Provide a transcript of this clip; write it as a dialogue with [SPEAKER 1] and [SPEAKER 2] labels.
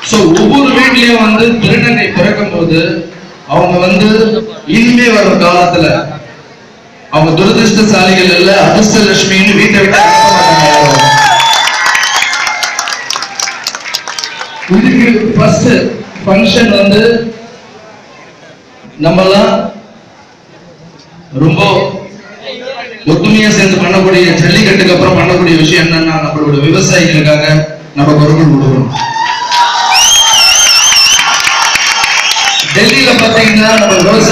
[SPEAKER 1] So ஒவ்வொரு வீட்லயும் வந்து திருநங்கை பிறக்கும் போது அவங்க வந்து இனிமே வரும் காலத்துல அவங்க துரதிருஷ்டசாலிகள் இல்ல அதிர்ஷ்டலட்சுமின்னு வீட்டை விட்டு அனுப்ப மாட்டாங்க யாரும். இதுக்கு ஃபர்ஸ்ட் ஃபங்க்ஷன் வந்து நம்மலாம் ரொம்ப ஒத்துமையா சேர்ந்து பண்ணக்கூடிய ஜல்லிக்கட்டுக்கு அப்புறம் பண்ணக்கூடிய விஷயம் என்னன்னா நம்மளோட விவசாயிகளுக்காக நம்ம குரல் கொடுக்கணும் டெல்லியில பாத்தீங்கன்னா நம்ம விவசாய